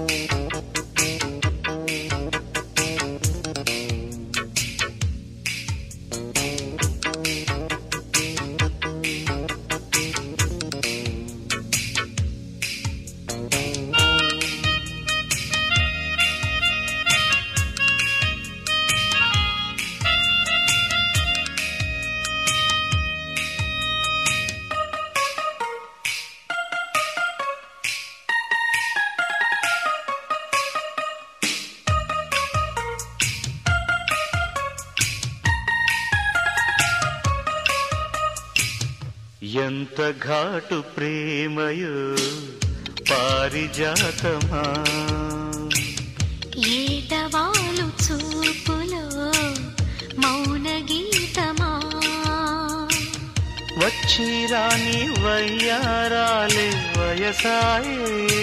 ఎంత ఘాటు ప్రేమయో పారిజాతమా ఏటవాలు చూపులో మౌన గీతమా వచ్చి రాని వయ్యారాలే వయసాయే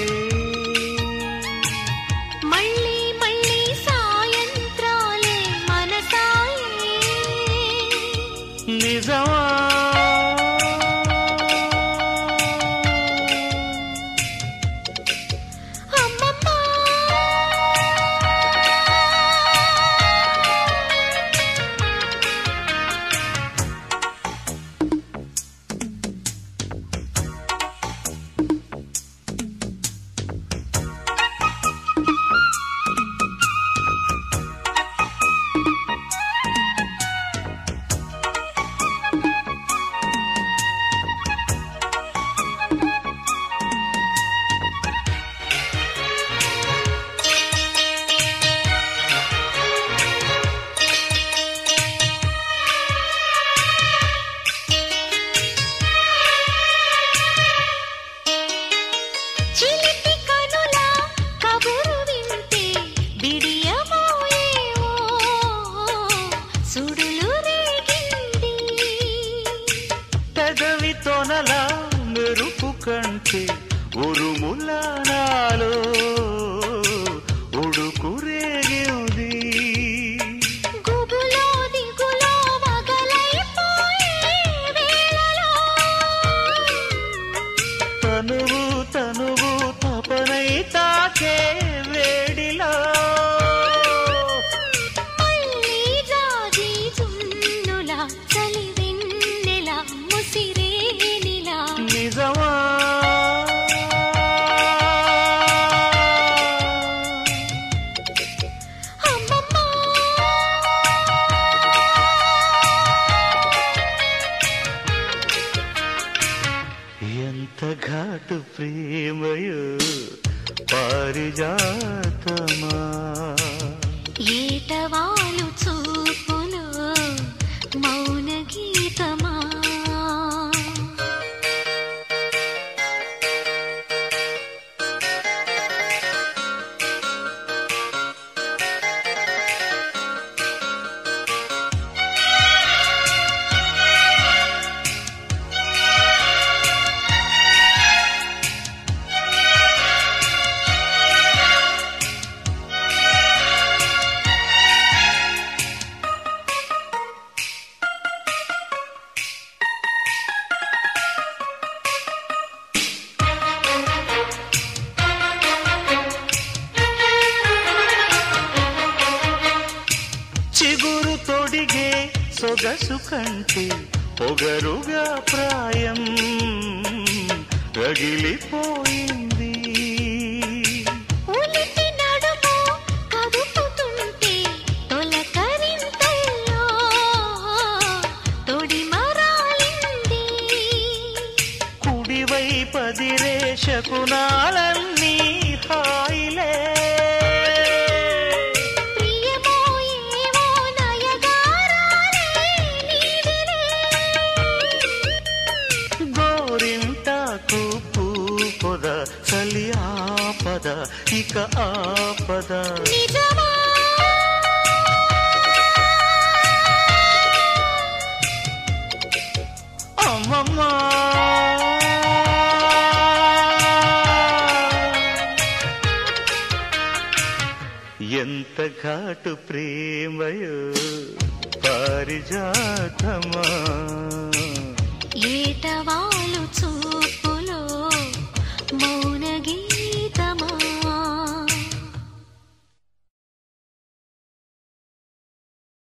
మళ్ళీ మళ్ళీ సాయంత్రాలే మనసాయే నిజమా అమ్మమ్మా చిలిపి కనుల కబురు వింటే బిడియమోయేవో సుడులు రేగింది పెదవి తొనల మెరుపు కంటే ఉరుముల నాలో ఉడుకు రేగింది గుబులో దిగులో మగలైపోయే వేళలో తనువు తనువు తపనై తాకే వేడిలో మళ్ళీ జాజి చున్నుల చలి వెన్నెల ముసిరేనిలా నిజమా అమ్మమ్మా ఎంత ఘాటు ప్రేమయో పారిజాతమా ఏటవాలు చూపులో మౌన గీతమా చిగురు తొడిగే సొగసు కంటే పొగరుగా ప్రాయం రగిలిపోయింది ఉలిపి నడుము కదుపుతుంటే తొలకరింతల్లో తొడి మరాలింది కుడివై పదిరే శకునాలన్నీ హాయిలే ప్రియమో ఏవో నయగారాలే నీవిలే గోరింటాకు పూ పొద చలి ఆపద ఇక ఆపద నిజమా అమ్మమ్మా ఎంత ఘాటు ప్రేమయో పారిజాతమా